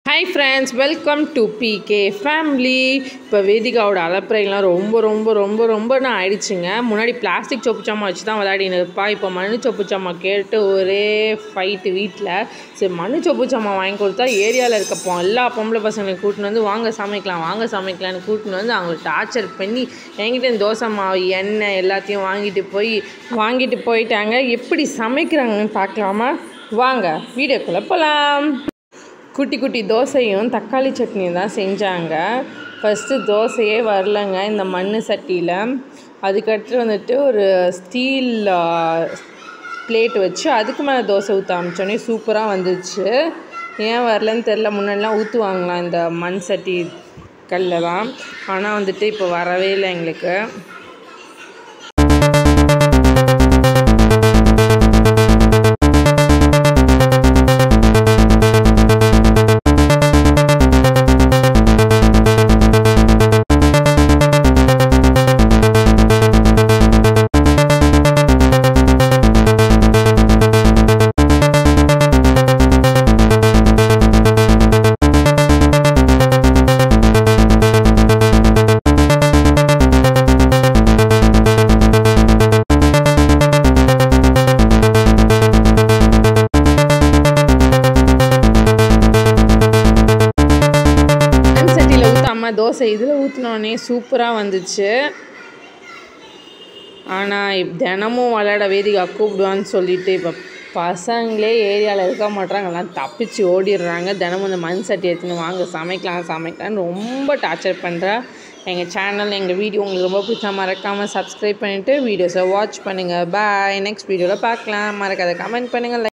hi friends welcome to PK family இப்போ வேதிகாவோட அலப்பறைலாம் ரொம்ப ரொம்ப ரொம்ப ரொம்ப நான் ஆயிடுச்சுங்க முன்னாடி பிளாஸ்டிக் சொப்பு சாமா வச்சு தான் விளையாடின்னு இருப்பா இப்போ மண்ணு சொப்பு சாமா கேட்டு ஒரே ஃபைட்டு வீட்டில் சரி மண்ணு சொப்பு சாமா வாங்கி கொடுத்தா ஏரியாவில் இருக்கப்போ எல்லா பொம்பளை பசங்களையும் கூட்டின்னு வந்து வாங்க சமைக்கலாம் வாங்க சமைக்கலாம்னு கூட்டின்னு வந்து அவங்களை டார்ச்சர் பண்ணி என்கிட்ட இந்த தோசை மாவு எண்ணெய் எல்லாத்தையும் வாங்கிட்டு போய் வாங்கிட்டு போயிட்டாங்க எப்படி சமைக்கிறாங்கன்னு பார்க்கலாமா வாங்க வீடியோக்குள்ளே போகலாம் குட்டி குட்டி தோசையும் தக்காளி சட்னியும் தான் செஞ்சாங்க ஃபஸ்ட்டு தோசையே வரலங்க இந்த மண் சட்டியில் அதுக்கடுத்து வந்துட்டு ஒரு ஸ்டீல் பிளேட் வச்சு அதுக்கு மேலே தோசை ஊற்ற ஆரம்பிச்சோடனே சூப்பராக வந்துச்சு ஏன் வரலன்னு தெரில முன்னாடிலாம் ஊற்றுவாங்களாம் இந்த மண் சட்டி கல்லில் தான் ஆனால் வந்துட்டு இப்போ வரவே இல்லை எங்களுக்கு மண் சட்டியில் ஊற்றாம தோசை இதில் ஊற்றினோடனே சூப்பராக வந்துச்சு ஆனால் இப் தினமும் விளையாட வேதிகா கூப்பிடுவான்னு சொல்லிட்டு இப்போ பசங்களே ஏரியாவில் இருக்க மாட்றாங்க எல்லாம் தப்பிச்சு ஓடிடுறாங்க தினமும் இந்த மண் சட்டி எடுத்துன்னு வாங்க சமைக்கலாம் சமைக்கலாம்னு ரொம்ப டார்ச்சர் பண்ணுறா எங்கள் சேனல் எங்கள் வீடியோ உங்களுக்கு ரொம்ப பிடிச்சா மறக்காமல் சப்ஸ்கிரைப் பண்ணிவிட்டு வீடியோஸை வாட்ச் பண்ணுங்கள் பாய் நெக்ஸ்ட் வீடியோவில் பார்க்கலாம் மறக்காத கமெண்ட் பண்ணுங்கள்